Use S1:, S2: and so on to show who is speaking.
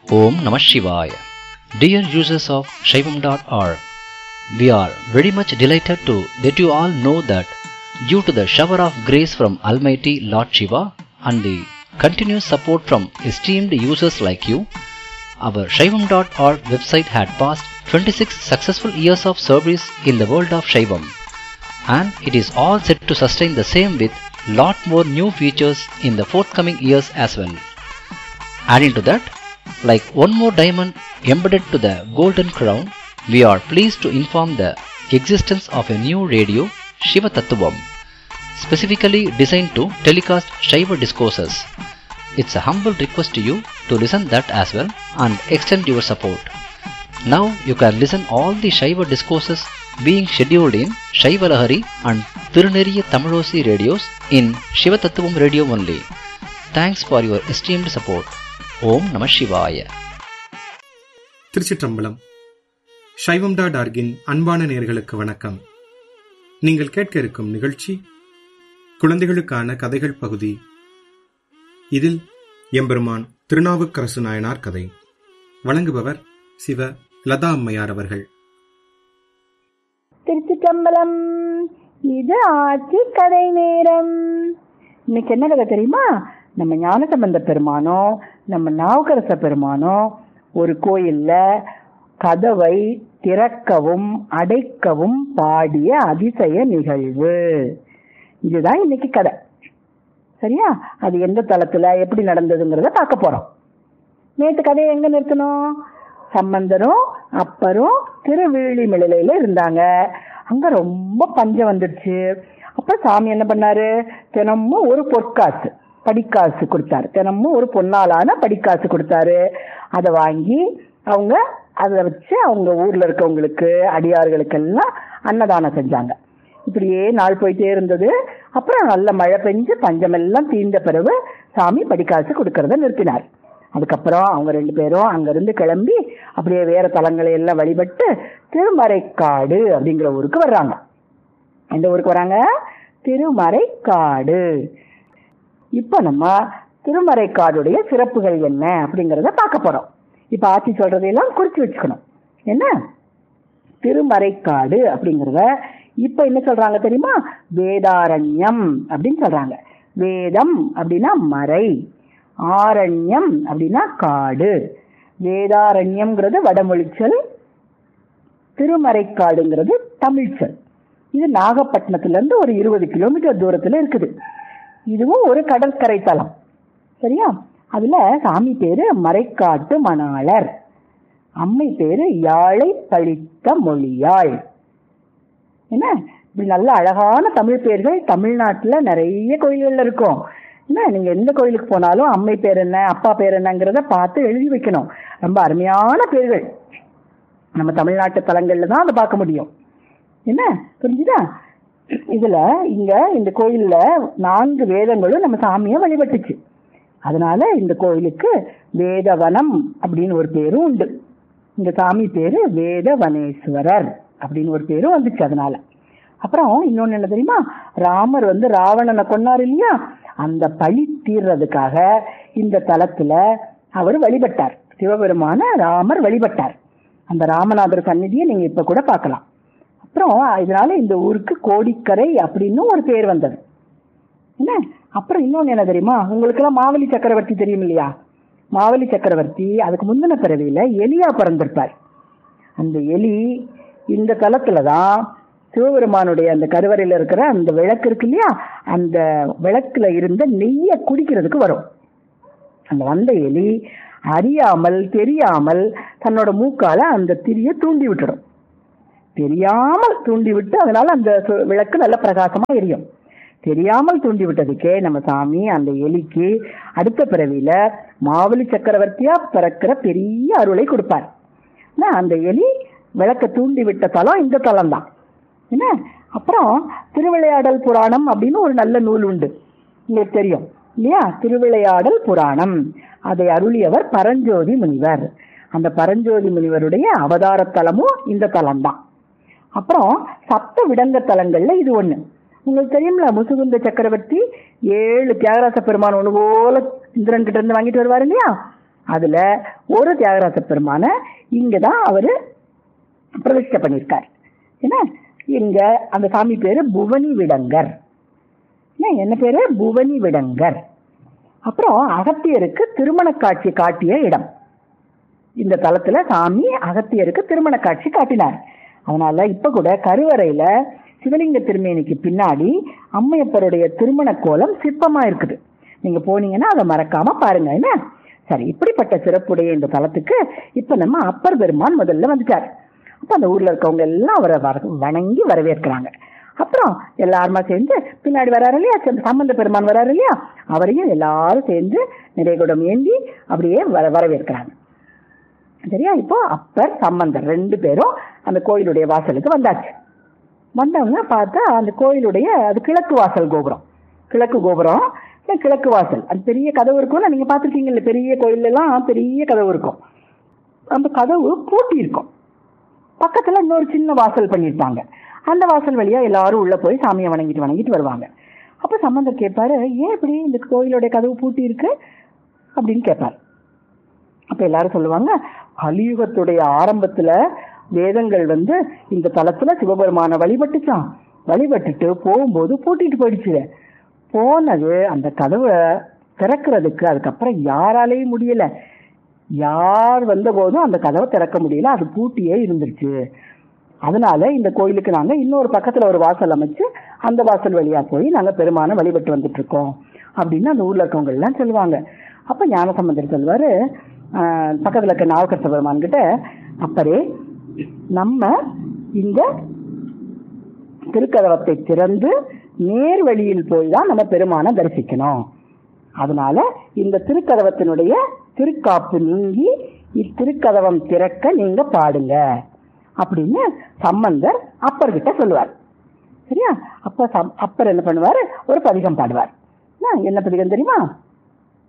S1: Om Namah Shivaya. Dear users of Shaivam.org, we are very much delighted to let you all know that due to the shower of grace from Almighty Lord Shiva and the continuous support from esteemed users like you, our Shaivam.org website had passed 26 successful years of service in the world of Shaivam and it is all set to sustain the same with lot more new features in the forthcoming years as well. Adding to that, like one more diamond embedded to the golden crown, we are pleased to inform the existence of a new radio, Shiva Tattvam, specifically designed to telecast Shiva discourses. It's a humble request to you to listen that as well and extend your support. Now you can listen all the Shiva discourses being scheduled in Shiva Lahari and Tiruneriya Tamilosi radios in Shiva Tattvam radio only. Thanks for your esteemed support. ஓம் நம சிவாய
S2: திருச்சிற்றம்பலம் சைவம் dot ஆர்கின் அன்பான நேர்களுக்கு வணக்கம் நீங்கள் கேட்க இருக்கும் நிகழ்ச்சி குழந்தைகளுக்கான கதைகள் பகுதி இதில் எம்பெருமான் திருநாவுக்கரசு நாயனார் கதை வழங்குபவர் சிவ லதா அம்மையார் அவர்கள்
S3: திருச்சிற்றம்பலம் இது ஆட்சி கதை நேரம் இன்னைக்கு என்ன கதை தெரியுமா நம்ம ஞானசம்பந்த பெருமானோ நம்ம நாவுக்கரச பெருமானோ ஒரு கோயில்ல கதவை திறக்கவும் அடைக்கவும் பாடிய அதிசய நிகழ்வு இதுதான் இன்னைக்கு கதை சரியா அது எந்த தளத்துல எப்படி நடந்ததுங்கிறத பார்க்க போறோம் நேற்று கதையை எங்க நிறுத்தணும் சம்பந்தரும் அப்பரும் திருவிழிமிழிலையில இருந்தாங்க அங்க ரொம்ப பஞ்சம் வந்துடுச்சு அப்ப சாமி என்ன பண்ணாரு தினமும் ஒரு பொற்காசு படிக்காசு கொடுத்தாரு தினமும் ஒரு பொன்னாலான படிக்காசு கொடுத்தாரு அதை வாங்கி அவங்க அதை வச்சு அவங்க ஊர்ல இருக்கவங்களுக்கு அடியார்களுக்கு எல்லாம் அன்னதானம் செஞ்சாங்க இப்படியே நாள் போயிட்டே இருந்தது அப்புறம் நல்ல மழை பெஞ்சு பஞ்சமெல்லாம் தீர்ந்த பிறகு சாமி படிக்காசு கொடுக்கறத நிறுத்தினார் அதுக்கப்புறம் அவங்க ரெண்டு பேரும் அங்கிருந்து கிளம்பி அப்படியே வேற தலங்களை எல்லாம் வழிபட்டு திருமறைக்காடு அப்படிங்கிற ஊருக்கு வர்றாங்க எந்த ஊருக்கு வராங்க திருமறைக்காடு இப்ப நம்ம திருமறைக்காடுடைய சிறப்புகள் என்ன அப்படிங்கறத பார்க்க போறோம் இப்ப ஆட்சி சொல்றதையெல்லாம் குறிச்சு வச்சுக்கணும் என்ன திருமறைக்காடு அப்படிங்கறத இப்ப என்ன சொல்றாங்க தெரியுமா வேதாரண்யம் அப்படின்னு சொல்றாங்க வேதம் அப்படின்னா மறை ஆரண்யம் அப்படின்னா காடு வேதாரண்யம்ங்கிறது வடமொழிச்சல் திருமறைக்காடுங்கிறது தமிழ்ச்சல் இது நாகப்பட்டினத்துல இருந்து ஒரு இருபது கிலோமீட்டர் தூரத்துல இருக்குது இதுவும் ஒரு கடற்கரை தலம் சரியா அதுல சாமி பேரு மறைக்காட்டு மணாளர் அம்மை பேரு யாழை பழித்த மொழியாள் என்ன இப்படி நல்ல அழகான தமிழ் பேர்கள் தமிழ்நாட்டுல நிறைய கோயில்கள்ல இருக்கும் என்ன நீங்க எந்த கோயிலுக்கு போனாலும் அம்மை பேர் என்ன அப்பா பேர் என்னங்கிறத பார்த்து எழுதி வைக்கணும் ரொம்ப அருமையான பேர்கள் நம்ம தமிழ்நாட்டு தலங்கள்ல தான் அதை பார்க்க முடியும் என்ன புரிஞ்சுதா இதுல இங்க இந்த கோயில்ல நான்கு வேதங்களும் நம்ம சாமியை வழிபட்டுச்சு அதனால இந்த கோயிலுக்கு வேதவனம் அப்படின்னு ஒரு பேரும் உண்டு இந்த சாமி பேரு வேதவனேஸ்வரர் அப்படின்னு ஒரு பேரும் வந்துச்சு அதனால அப்புறம் இன்னொன்னு என்ன தெரியுமா ராமர் வந்து ராவணனை கொன்னார் இல்லையா அந்த பழி தீர்றதுக்காக இந்த தலத்துல அவர் வழிபட்டார் சிவபெருமான ராமர் வழிபட்டார் அந்த ராமநாதர் சந்நிதியை நீங்க இப்ப கூட பார்க்கலாம் அப்புறம் இதனால இந்த ஊருக்கு கோடிக்கரை அப்படின்னு ஒரு பேர் வந்தது என்ன அப்புறம் இன்னொன்னு என்ன தெரியுமா உங்களுக்கு எல்லாம் மாவலி சக்கரவர்த்தி தெரியும் இல்லையா மாவலி சக்கரவர்த்தி அதுக்கு முந்தின பிறவியில எலியா பிறந்திருப்பார் அந்த எலி இந்த தலத்துலதான் சிவபெருமானுடைய அந்த கருவறையில இருக்கிற அந்த விளக்கு இருக்கு இல்லையா அந்த விளக்குல இருந்த நெய்ய குடிக்கிறதுக்கு வரும் அந்த வந்த எலி அறியாமல் தெரியாமல் தன்னோட மூக்கால அந்த திரிய தூண்டி விட்டுடும் தெரியாமல் தூண்டி விட்டு அதனால அந்த விளக்கு நல்ல பிரகாசமா எரியும் தெரியாமல் தூண்டி விட்டதுக்கே நம்ம சாமி அந்த எலிக்கு அடுத்த பிறவியில மாவலி சக்கரவர்த்தியா பிறக்கிற பெரிய அருளை கொடுப்பார் அந்த எலி விளக்க தூண்டி விட்ட தலம் இந்த தலம் தான் என்ன அப்புறம் திருவிளையாடல் புராணம் அப்படின்னு ஒரு நல்ல நூல் உண்டு உங்களுக்கு தெரியும் இல்லையா திருவிளையாடல் புராணம் அதை அருளியவர் பரஞ்சோதி முனிவர் அந்த பரஞ்சோதி முனிவருடைய அவதார தலமும் இந்த தலம் தான் அப்புறம் சப்த விடங்க தலங்கள்ல இது ஒண்ணு உங்களுக்கு தெரியும்ல முசுகுந்த சக்கரவர்த்தி ஏழு தியாகராச பெருமான் ஒண்ணு போல இந்திரன் கிட்ட இருந்து வாங்கிட்டு வருவாரு இல்லையா அதுல ஒரு தியாகராஜ பெருமான இங்கதான் அவரு பிரதிஷ்டை பண்ணியிருக்கார் என்ன இங்க அந்த சாமி பேரு புவனி விடங்கர் என்ன, என்ன பேரு புவனி விடங்கர் அப்புறம் அகத்தியருக்கு திருமண காட்சி காட்டிய இடம் இந்த தலத்துல சாமி அகத்தியருக்கு திருமண காட்சி காட்டினார் அதனால இப்ப கூட கருவறையில சிவலிங்க திருமேனிக்கு பின்னாடி அம்மையப்பருடைய திருமண கோலம் சிற்பமா இருக்குது நீங்க போனீங்கன்னா அதை மறக்காம பாருங்க என்ன சரி இப்படிப்பட்ட சிறப்புடைய இந்த தலத்துக்கு இப்ப நம்ம அப்பர் பெருமான் முதல்ல வந்துட்டார் அப்ப அந்த ஊர்ல இருக்கவங்க எல்லாம் அவரை வர- வணங்கி வரவேற்கிறாங்க அப்புறம் எல்லாருமா சேர்ந்து பின்னாடி வராரு இல்லையா சந்த- சம்பந்த பெருமான் வராரு இல்லையா அவரையும் எல்லாரும் சேர்ந்து நிறைகுடம் ஏந்தி அப்படியே வர வரவேற்கிறாங்க சரியா இப்போ அப்பர் சம்பந்தர் ரெண்டு பேரும் அந்த கோயிலுடைய வாசலுக்கு வந்தாச்சு வந்தவங்க பார்த்தா அந்த கோயிலுடைய அது கிழக்கு வாசல் கோபுரம் கிழக்கு கோபுரம் இல்ல கிழக்கு வாசல் அது பெரிய கதவு இருக்கும்ல நீங்க பார்த்துருக்கீங்கல்ல பெரிய கோயில்ல எல்லாம் பெரிய கதவு இருக்கும் அந்த கதவு பூட்டி இருக்கும் பக்கத்துல இன்னொரு சின்ன வாசல் பண்ணியிருப்பாங்க அந்த வாசல் வழியா எல்லாரும் உள்ள போய் சாமியை வணங்கிட்டு வணங்கிட்டு வருவாங்க அப்ப சம்பந்தர் கேட்பாரு ஏன் இப்படி இந்த கோயிலுடைய கதவு பூட்டி இருக்கு அப்படின்னு கேட்பாரு அப்ப எல்லாரும் சொல்லுவாங்க கலியுகத்துடைய ஆரம்பத்துல வேதங்கள் வந்து இந்த தலத்துல சிவபெருமான வழிபட்டுச்சான் வழிபட்டுட்டு போகும்போது பூட்டிட்டு போயிடுச்சு போனது அந்த கதவை திறக்கிறதுக்கு அதுக்கப்புறம் யாராலையும் முடியல யார் வந்த போதும் அந்த கதவை திறக்க முடியல அது பூட்டியே இருந்துருச்சு அதனால இந்த கோயிலுக்கு நாங்க இன்னொரு பக்கத்துல ஒரு வாசல் அமைச்சு அந்த வாசல் வழியா போய் நாங்க பெருமான வழிபட்டு வந்துட்டு இருக்கோம் அப்படின்னு அந்த ஊர்ல இருக்கவங்க எல்லாம் சொல்லுவாங்க அப்ப ஞானசம்பந்தர் சொல்வாரு ஆஹ், பக்கத்துல இருக்க நாவக்கரச பெருமான் கிட்ட அப்பரே நம்ம இந்த திருக்கதவத்தை திறந்து நேர் வழியில் போய் தான் நம்ம பெருமானை தரிசிக்கணும் அதனால இந்த திருக்கதவத்தினுடைய திருக்காப்பு நீங்கி இத்திருக்கதவம் திறக்க நீங்க பாடுங்க அப்படின்னு சம்பந்தர் அப்பர்கிட்ட சொல்லுவார் சரியா அப்ப சம்- அப்பர் என்ன பண்ணுவாரு ஒரு பதிகம் பாடுவார் என்ன- என்ன பதிகம் தெரியுமா